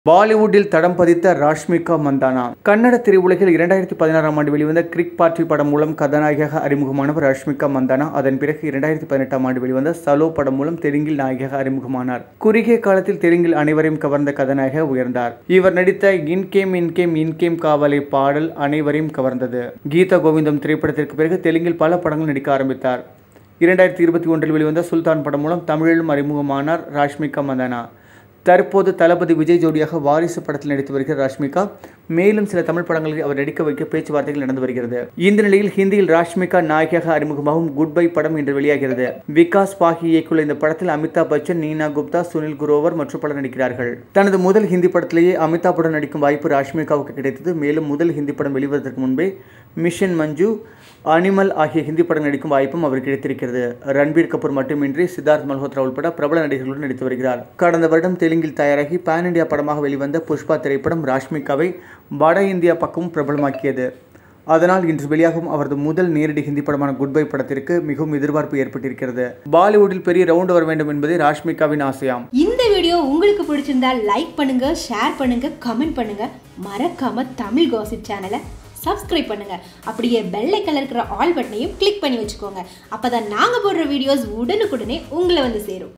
பாலிவுட்டில் தடம் பதித்த ராஷ்மிகா மந்தானா கன்னட திரையுலகில் இரண்டாயிரத்தி பதினாறாம் ஆண்டு வெளிவந்த கிரிக் பார்ட்டி படம் மூலம் கதாநாயகியாக அறிமுகமானவர் ராஷ்மிகா மந்தானா அதன் பிறகு இரண்டாயிரத்தி பதினெட்டாம் ஆண்டு வெளிவந்த சலோ படம் மூலம் தெலுங்கில் நாயகியாக அறிமுகமானார் குறுகிய காலத்தில் தெலுங்கில் அனைவரையும் கவர்ந்த கதாநாயக உயர்ந்தார் இவர் நடித்த இன்கேம் இன்கேம் இன்கேம் காவலை பாடல் அனைவரையும் கவர்ந்தது கீதா கோவிந்தம் திரைப்படத்திற்கு பிறகு தெலுங்கில் பல படங்கள் நடிக்க ஆரம்பித்தார் இரண்டாயிரத்தி இருபத்தி ஒன்றில் வெளிவந்த சுல்தான் படம் மூலம் தமிழிலும் அறிமுகமானார் ராஷ்மிகா மந்தானா தற்போது தளபதி விஜய் ஜோடியாக வாரிசு படத்தில் நடித்து வருகிறார் ராஷ்மிகா மேலும் சில தமிழ் படங்களில் அவர் நடிக்க வைக்க பேச்சுவார்த்தைகள் நடந்து வருகிறது இந்த நிலையில் ஹிந்தியில் ராஷ்மிகா நாயகியாக அறிமுகமாகும் குட் பை படம் இன்று வெளியாகிறது விகாஸ் பாகி இயக்குள்ள இந்த படத்தில் அமிதாப் பச்சன் நீனா குப்தா சுனில் குரோவர் மற்றும் பலர் நடிக்கிறார்கள் தனது முதல் ஹிந்தி படத்திலேயே அமிதாப்புடன் நடிக்கும் வாய்ப்பு ராஷ்மிகாவுக்கு கிடைத்தது மேலும் முதல் ஹிந்தி படம் வெளிவதற்கு முன்பே மிஷன் மஞ்சு அனிமல் ஆகிய ஹிந்தி படம் நடிக்கும் வாய்ப்பும் அவருக்கு கிடைத்திருக்கிறது ரன்பீர் கபூர் மட்டுமின்றி சித்தார்த் மல்ஹோத்ரா உள்பட பிரபல நடிகர்களுடன் நடித்து வருகிறார் கடந்த வருடம் தெலுங்கில் தயாராகி பேன் இந்தியா படமாக வெளிவந்த புஷ்பா திரைப்படம் ராஷ்மிகாவை வட இந்தியா பக்கமும் பிரபலமாக்கியது அதனால் இன்று வெளியாகும் அவரது முதல் நேரடி ஹிந்தி படமான குட் பை படத்திற்கு மிகவும் எதிர்பார்ப்பு ஏற்பட்டிருக்கிறது பாலிவுட்டில் பெரிய ரவுண்ட் வர வேண்டும் என்பதே ராஷ்மிகாவின் ஆசையாம் இந்த வீடியோ உங்களுக்கு பிடிச்சிருந்தா லைக் பண்ணுங்க ஷேர் பண்ணுங்க கமெண்ட் பண்ணுங்க மறக்காம தமிழ் காசிப் சேனலை சப்ஸ்கிரைப் பண்ணுங்க அப்படியே பெல் ஐக்கன்ல இருக்கிற ஆல் பட்டனையும் கிளிக் பண்ணி வச்சுக்கோங்க அப்பதான் நாங்க போடுற வீடியோஸ் உடனுக்குடனே உங்களை வந்து சேரும்